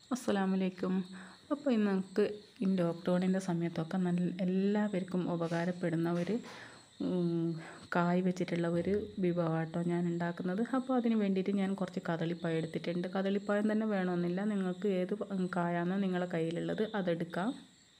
അസ്സലാമലൈക്കും അപ്പോൾ ഇന്ന് നമുക്ക് ഈ ലോക്ക്ഡൗണിൻ്റെ സമയത്തൊക്കെ നല്ല എല്ലാവർക്കും ഉപകാരപ്പെടുന്ന ഒരു ഉം, കായ് വെച്ചിട്ടുള്ള ഒരു വിഭവമാട്ടോ ഞാൻ ഉണ്ടാക്കുന്നത് അപ്പോൾ അതിന് വേണ്ടിയിട്ട് ഞാൻ കുറച്ച് കദളിപ്പായ എടുത്തിട്ടുണ്ട് കദളിപ്പായം തന്നെ വേണമെന്നില്ല നിങ്ങൾക്ക് ഏത് കായാണോ നിങ്ങളുടെ കയ്യിലുള്ളത് അതെടുക്കാം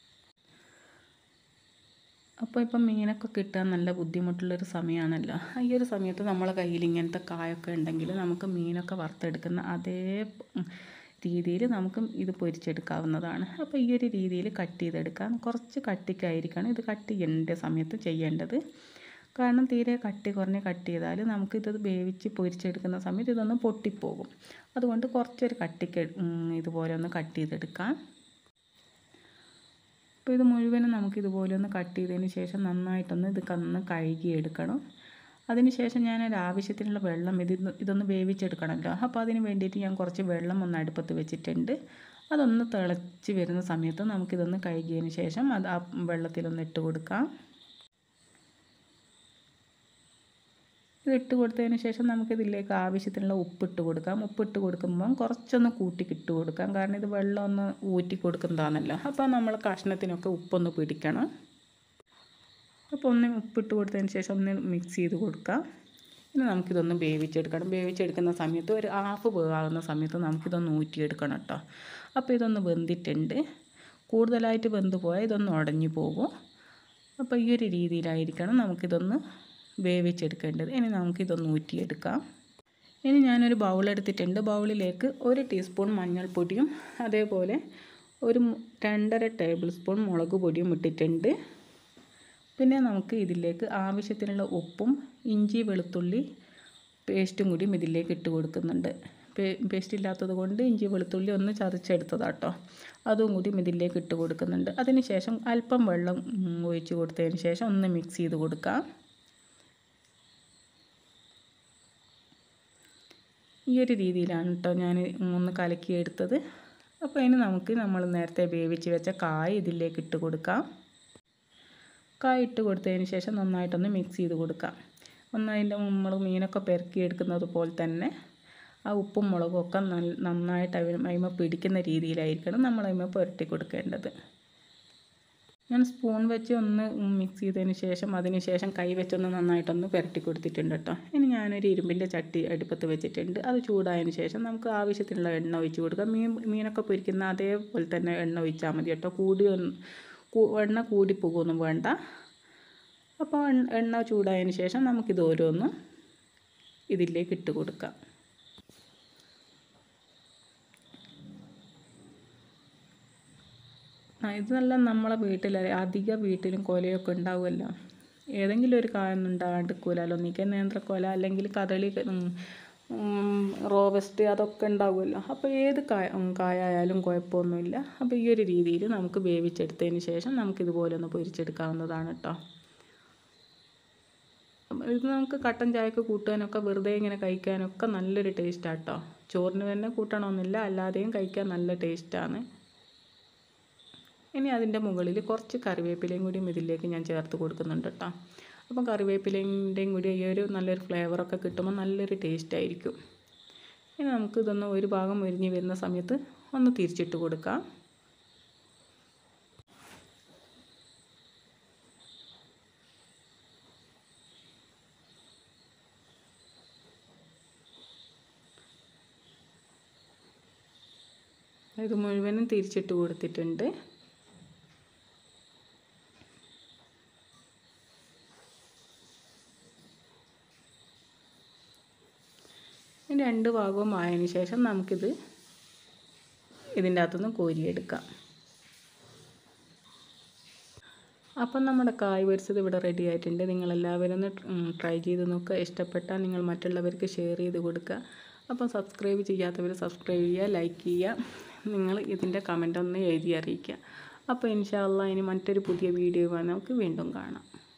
അപ്പോൾ ഇപ്പം മീനൊക്കെ കിട്ടാൻ നല്ല ബുദ്ധിമുട്ടുള്ളൊരു സമയമാണല്ലോ ഈ ഒരു സമയത്ത് നമ്മളെ കയ്യിൽ ഇങ്ങനത്തെ കായൊക്കെ ഉണ്ടെങ്കിൽ നമുക്ക് മീനൊക്കെ വറുത്തെടുക്കുന്ന അതേ ഉം, രീതിയിൽ നമുക്ക് ഇത് പൊരിച്ചെടുക്കാവുന്നതാണ് അപ്പോൾ ഈ ഒരു രീതിയിൽ കട്ട് ചെയ്തെടുക്കാം കുറച്ച് കട്ടിക്കായിരിക്കണം ഇത് കട്ട് ചെയ്യേണ്ട സമയത്ത് ചെയ്യേണ്ടത് കാരണം തീരെ കട്ടി കുറഞ്ഞ് കട്ട് ചെയ്താൽ നമുക്കിത് വേവിച്ച് പൊരിച്ചെടുക്കുന്ന സമയത്ത് ഇതൊന്ന് പൊട്ടിപ്പോകും അതുകൊണ്ട് കുറച്ചൊരു കട്ടിക്ക് ഉം, ഇതുപോലെ ഒന്ന് കട്ട് ചെയ്തെടുക്കാം അപ്പോൾ ഇത് മുഴുവനും നമുക്ക് ഇതുപോലെ ഒന്ന് കട്ട് ചെയ്തതിന് ശേഷം നന്നായിട്ടൊന്ന് ഇത് കന്ന് കഴുകിയെടുക്കണം അതിന് ശേഷം ഞാൻ ഒരു ആവശ്യത്തിനുള്ള വെള്ളം ഇത് ഇതൊന്ന് വേവിച്ചെടുക്കണമല്ലോ അപ്പോൾ അതിന് വേണ്ടിയിട്ട് ഞാൻ കുറച്ച് വെള്ളം ഒന്ന് അടുപ്പത്ത് വെച്ചിട്ടുണ്ട് അതൊന്ന് തിളച്ച് വരുന്ന സമയത്ത് നമുക്കിതൊന്ന് കഴുകിയതിന് ശേഷം അത് ആ വെള്ളത്തിലൊന്ന് ഇട്ട് കൊടുക്കാം ഇത് ഇട്ട് കൊടുത്തതിന് ശേഷം നമുക്കിതിലേക്ക് ആവശ്യത്തിനുള്ള ഉപ്പിട്ട് കൊടുക്കാം ഉപ്പിട്ട് കൊടുക്കുമ്പം കുറച്ചൊന്ന് കൂട്ടിക്ക് ഇട്ട് കൊടുക്കാം കാരണം ഇത് വെള്ളം ഒന്ന് ഊറ്റി കൊടുക്കുന്നതാണല്ലോ അപ്പോൾ നമ്മൾ കഷ്ണത്തിനൊക്കെ ഉപ്പൊന്ന് പിടിക്കണം അപ്പോൾ ഒന്ന് ഉപ്പിട്ട് കൊടുത്തതിന് ശേഷം ഒന്ന് മിക്സ് ചെയ്ത് കൊടുക്കാം ഇനി നമുക്കിതൊന്ന് വേവിച്ചെടുക്കണം വേവിച്ചെടുക്കുന്ന സമയത്ത് ഒരു ഹാഫ് വേവാകുന്ന സമയത്ത് നമുക്കിതൊന്ന് ഊറ്റിയെടുക്കണം കേട്ടോ അപ്പോൾ ഇതൊന്ന് വെന്തിട്ടുണ്ട് കൂടുതലായിട്ട് വെന്ത് പോയാൽ ഇതൊന്ന് ഉടഞ്ഞു പോകും അപ്പോൾ ഈ ഒരു രീതിയിലായിരിക്കണം നമുക്കിതൊന്ന് വേവിച്ചെടുക്കേണ്ടത് ഇനി നമുക്കിതൊന്ന് ഊറ്റിയെടുക്കാം ഇനി ഞാനൊരു ബൗൾ എടുത്തിട്ടുണ്ട് ബൗളിലേക്ക് ഒരു ടീസ്പൂൺ മഞ്ഞൾപ്പൊടിയും അതേപോലെ ഒരു മു- രണ്ടര ടേബിൾ സ്പൂൺ മുളക് പൊടിയും ഇട്ടിട്ടുണ്ട് പിന്നെ നമുക്ക് ഇതിലേക്ക് ആവശ്യത്തിനുള്ള ഉപ്പും ഇഞ്ചി വെളുത്തുള്ളി പേസ്റ്റും കൂടിയും ഇതിലേക്ക് ഇട്ട് കൊടുക്കുന്നുണ്ട് പേസ്റ്റ് ഇല്ലാത്തത് കൊണ്ട് ഇഞ്ചി വെളുത്തുള്ളി ഒന്ന് ചതച്ചെടുത്തതാട്ടോ അതും കൂടി ഇതിലേക്ക് ഇട്ട് കൊടുക്കുന്നുണ്ട് അതിന് ശേഷം അല്പം വെള്ളം ഉം, ഒഴിച്ച് കൊടുത്തതിന് ശേഷം ഒന്ന് മിക്സ് ചെയ്ത് കൊടുക്കാം ഈ ഒരു രീതിയിലാണ് കേട്ടോ ഞാൻ ഒന്ന് കലക്കിയെടുത്തത് അപ്പോൾ ഇനി നമുക്ക് നമ്മൾ നേരത്തെ വേവിച്ച് വെച്ച കായ് ഇതിലേക്ക് ഇട്ട് കൊടുക്കാം കായ് ഇട്ട് കൊടുത്തതിന് ശേഷം നന്നായിട്ടൊന്ന് മിക്സ് ചെയ്ത് കൊടുക്കാം ഒന്ന് അതിൻ്റെ നമ്മൾ മീനൊക്കെ പെരക്കിയെടുക്കുന്നത് പോലെ തന്നെ ആ ഉപ്പും മുളകും ഒക്കെ നല്ല നന്നായിട്ട് അതിന് അതിമ പിടിക്കുന്ന രീതിയിലായിരിക്കണം നമ്മൾ അതിമ പുരട്ടി കൊടുക്കേണ്ടത് ഞാൻ സ്പൂൺ വെച്ച് ഒന്ന് മിക്സ് ചെയ്തതിന് ശേഷം അതിന് ശേഷം കൈ വെച്ചൊന്ന് നന്നായിട്ടൊന്ന് പുരട്ടി കൊടുത്തിട്ടുണ്ട് കേട്ടോ ഇനി ഞാനൊരു ഇരുമ്പിൻ്റെ ചട്ടി അടുപ്പത്ത് വെച്ചിട്ടുണ്ട് അത് ചൂടായതിന് ശേഷം നമുക്ക് ആവശ്യത്തിനുള്ള എണ്ണ ഒഴിച്ച് കൊടുക്കാം മീൻ മീനൊക്കെ പൊരിക്കുന്ന അതേപോലെ തന്നെ എണ്ണ ഒഴിച്ചാൽ മതി കേട്ടോ കൂടി ഒന്ന് കൂ- എണ്ണ കൂടി പോകുമൊന്നും വേണ്ട അപ്പോൾ എണ്ണ- എണ്ണ ചൂടായതിന് ശേഷം നമുക്കിത് ഓരോന്നും ഇതിലേക്ക് ഇട്ട് കൊടുക്കാം ആ, ഇതെല്ലാം നമ്മളെ വീട്ടിൽ അധിക വീട്ടിലും കൊലയൊക്കെ ഉണ്ടാവുമല്ലോ ഏതെങ്കിലും ഒരു കായൊന്നും ഉണ്ടാകാണ്ടിരിക്കൂലല്ലോ ഒന്നിക്കൽ നേന്ത്രക്കൊല അല്ലെങ്കിൽ കദളി റോബസ്റ്റ് അതൊക്കെ ഉണ്ടാവുമല്ലോ അപ്പോൾ ഏത് കായ ഉം, കായായാലും കുഴപ്പമൊന്നുമില്ല അപ്പോൾ ഈ ഒരു രീതിയിൽ നമുക്ക് വേവിച്ചെടുത്തതിന് ശേഷം നമുക്കിതുപോലെ ഒന്ന് പൊരിച്ചെടുക്കാവുന്നതാണ് കേട്ടോ അപ്പം ഇത് നമുക്ക് കട്ടൻ ചായക്ക് കൂട്ടാനൊക്കെ വെറുതെ ഇങ്ങനെ കഴിക്കാനൊക്കെ നല്ലൊരു ടേസ്റ്റാണ് കേട്ടോ ചോറിന് തന്നെ കൂട്ടണമെന്നില്ല അല്ലാതെയും കഴിക്കാൻ നല്ല ടേസ്റ്റാണ് ഇനി അതിൻ്റെ മുകളിൽ കുറച്ച് കറിവേപ്പിലയും കൂടിയും ഇതിലേക്ക് ഞാൻ ചേർത്ത് കൊടുക്കുന്നുണ്ട് കേട്ടോ അപ്പം കറിവേപ്പിലേൻ്റെയും കൂടി ഈ ഒരു നല്ലൊരു ഫ്ലേവറൊക്കെ കിട്ടുമ്പോൾ നല്ലൊരു ടേസ്റ്റ് ആയിരിക്കും ഇനി നമുക്ക് ഇതൊന്ന് ഒരു ഭാഗം മുരിഞ്ഞ് വരുന്ന സമയത്ത് ഒന്ന് തിരിച്ചിട്ട് കൊടുക്കാം ഇത് മുഴുവനും തിരിച്ചിട്ട് കൊടുത്തിട്ടുണ്ട് ഇനി രണ്ട് ഭാഗവും ആയതിനു ശേഷം നമുക്കിത് ഇതിൻ്റെ അകത്തുനിന്ന് കോരിയെടുക്കാം അപ്പം നമ്മുടെ കായ് പൊരിച്ചത് ഇവിടെ റെഡി ആയിട്ടുണ്ട് നിങ്ങളെല്ലാവരും ഒന്ന് ട്രൈ ചെയ്ത് നോക്കുക ഇഷ്ടപ്പെട്ടാൽ നിങ്ങൾ മറ്റുള്ളവർക്ക് ഷെയർ ചെയ്ത് കൊടുക്കുക അപ്പം സബ്സ്ക്രൈബ് ചെയ്യാത്തവർ സബ്സ്ക്രൈബ് ചെയ്യുക ലൈക്ക് ചെയ്യുക നിങ്ങൾ ഇതിൻ്റെ കമൻ്റ് ഒന്ന് എഴുതി അറിയിക്കുക അപ്പോൾ ഇൻഷാല്ല ഇനി മറ്റൊരു പുതിയ വീഡിയോ നമുക്ക് വീണ്ടും കാണാം